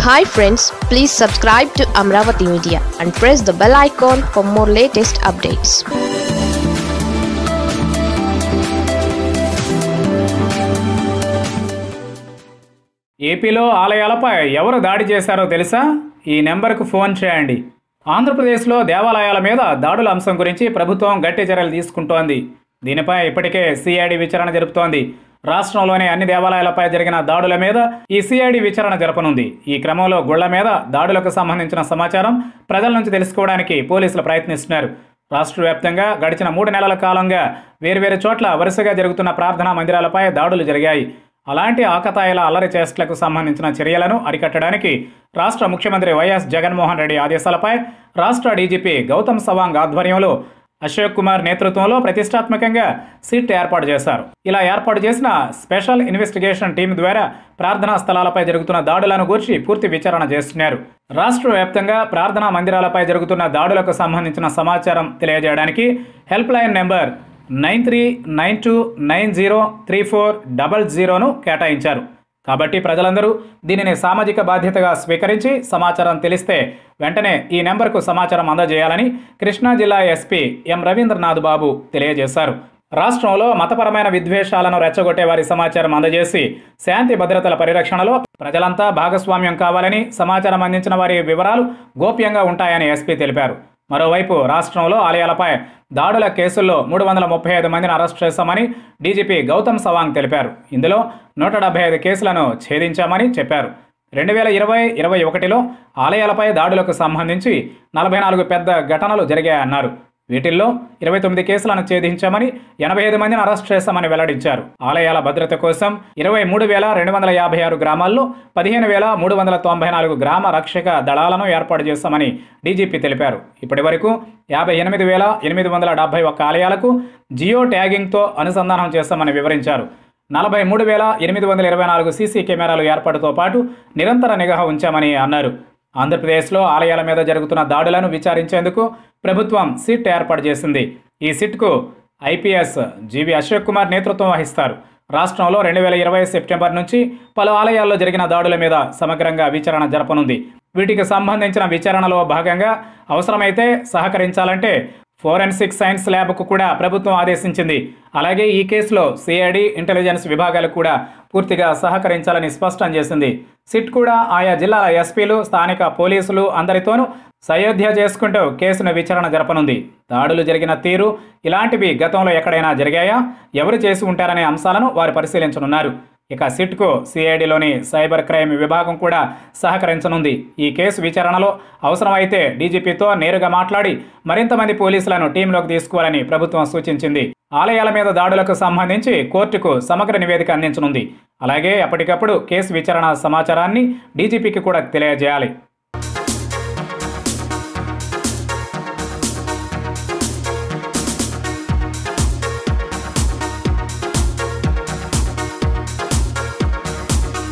hi friends please subscribe to Amaravati media and press the bell icon for more latest updates ఏపీలో ఆలయాలపై ఎవరు దాడి చేశారో తెలుసా ఈ నెంబర్కు ఫోన్ చేయండి ఆంధ్రప్రదేశ్లో దేవాలయాల మీద దాడుల అంశం గురించి ప్రభుత్వం గట్టి చర్యలు తీసుకుంటోంది దీనిపై ఇప్పటికే సిఐడి విచారణ జరుపుతోంది రాష్ట్రంలోని అన్ని దేవాలయాలపై జరిగిన దాడుల మీద ఈ సిఐడి విచారణ జరపనుంది ఈ క్రమంలో గుళ్ల మీద దాడులకు సంబంధించిన సమాచారం ప్రజల నుంచి తెలుసుకోవడానికి పోలీసులు ప్రయత్నిస్తున్నారు రాష్ట్ర వ్యాప్తంగా గడిచిన మూడు నెలల కాలంగా వేర్వేరు చోట్ల వరుసగా జరుగుతున్న ప్రార్థనా మందిరాలపై దాడులు జరిగాయి అలాంటి ఆకతాయిల అల్లరి చేష్టలకు సంబంధించిన చర్యలను అరికట్టడానికి రాష్ట్ర ముఖ్యమంత్రి వైఎస్ జగన్మోహన్ రెడ్డి ఆదేశాలపై రాష్ట్ర డీజీపీ గౌతమ్ సవాంగ్ ఆధ్వర్యంలో అశోక్ కుమార్ నేతృత్వంలో ప్రతిష్టాత్మకంగా సిట్ ఏర్పాటు చేశారు ఇలా ఏర్పాటు చేసిన స్పెషల్ ఇన్వెస్టిగేషన్ టీం ద్వారా ప్రార్థనా స్థలాలపై జరుగుతున్న దాడులను గూర్చి పూర్తి విచారణ చేస్తున్నారు రాష్ట్ర వ్యాప్తంగా ప్రార్థనా మందిరాలపై జరుగుతున్న దాడులకు సంబంధించిన సమాచారం తెలియజేయడానికి help line number nine three nine two nine zero three four double జీరోను కేటాయించారు కాబట్టి ప్రజలందరూ దీనిని సామాజిక బాధ్యతగా స్వీకరించి సమాచారం తెలిస్తే వెంటనే ఈ నెంబర్కు సమాచారం అందజేయాలని కృష్ణా జిల్లా ఎస్పీ ఎం రవీంద్రనాథ్ బాబు తెలియజేశారు రాష్ట్రంలో మతపరమైన విద్వేషాలను రెచ్చగొట్టే వారి సమాచారం అందజేసి శాంతి భద్రతల పరిరక్షణలో ప్రజలంతా భాగస్వామ్యం కావాలని సమాచారం అందించిన వారి వివరాలు గోప్యంగా ఉంటాయని ఎస్పీ తెలిపారు మరోవైపు రాష్ట్రంలో ఆలయాలపై దాడుల కేసుల్లో మూడు వందల ముప్పై ఐదు మందిని అరెస్ట్ చేశామని డీజీపీ గౌతమ్ సవాంగ్ తెలిపారు ఇందులో నూట డెబ్బై ఐదు కేసులను ఛేదించామని చెప్పారు రెండు వేల ఇరవై ఇరవై ఒకటిలో ఆలయాలపై దాడులకు సంబంధించి నలభై నాలుగు పెద్ద ఘటనలు జరిగాయన్నారు వీటిల్లో ఇరవై తొమ్మిది కేసులను ఛేదించామని ఎనభై ఐదు మందిని అరెస్ట్ చేశామని వెల్లడించారు ఆలయాల భద్రత కోసం ఇరవై మూడు వేల రెండు వందల యాభై ఆరు గ్రామాల్లో పదిహేను వేల మూడు వందల తొంభై నాలుగు గ్రామ రక్షక దళాలను ఏర్పాటు చేశామని డీజీపీ తెలిపారు ఇప్పటి వరకు యాభై ఎనిమిది వేల ఎనిమిది వందల డెబ్బై ఒక్క ఆలయాలకు జియో ట్యాగింగ్తో అనుసంధానం చేస్తామని వివరించారు నలభై మూడు వేల ఎనిమిది వందల ఇరవై నాలుగు సీసీ కెమెరాలు ఏర్పాటుతో పాటు నిరంతర నిఘా ఉంచామని అన్నారు ఆంధ్రప్రదేశ్లో ఆలయాల మీద జరుగుతున్న దాడులను విచారించేందుకు ప్రభుత్వం సిట్ ఏర్పాటు చేసింది ఈ సిట్కు ఐపీఎస్ జీవి అశోక్ కుమార్ నేతృత్వం వహిస్తారు రాష్ట్రంలో రెండు వేల ఇరవై సెప్టెంబర్ నుంచి పలు ఆలయాల్లో జరిగిన దాడుల మీద సమగ్రంగా విచారణ జరపనుంది వీటికి సంబంధించిన విచారణలో భాగంగా అవసరమైతే సహకరించాలంటే ఫోరెన్సిక్ సైన్స్ ల్యాబ్కు కూడా ప్రభుత్వం ఆదేశించింది అలాగే ఈ కేసులో సిఐడి ఇంటెలిజెన్స్ విభాగాలు కూడా పూర్తిగా సహకరించాలని స్పష్టం చేసింది సిట్ కూడా ఆయా జిల్లాల ఎస్పీలు స్థానిక పోలీసులు అందరితోనూ సయోధ్య చేసుకుంటూ కేసును విచారణ జరపనుంది దాడులు జరిగిన తీరు ఇలాంటివి గతంలో ఎక్కడైనా జరిగాయా ఎవరు చేసి ఉంటారనే అంశాలను వారు పరిశీలించనున్నారు ఇక సిట్కు సిఐడిలోని సైబర్ క్రైమ్ విభాగం కూడా సహకరించనుంది ఈ కేసు విచారణలో అవసరమైతే డీజీపీతో నేరుగా మాట్లాడి మరింత మంది పోలీసులను టీంలోకి తీసుకోవాలని ప్రభుత్వం సూచించింది ఆలయాల మీద దాడులకు సంబంధించి కోర్టుకు సమగ్ర నివేదిక అందించనుంది అలాగే ఎప్పటికప్పుడు కేసు విచారణ సమాచారాన్ని డీజీపీకి కూడా తెలియజేయాలి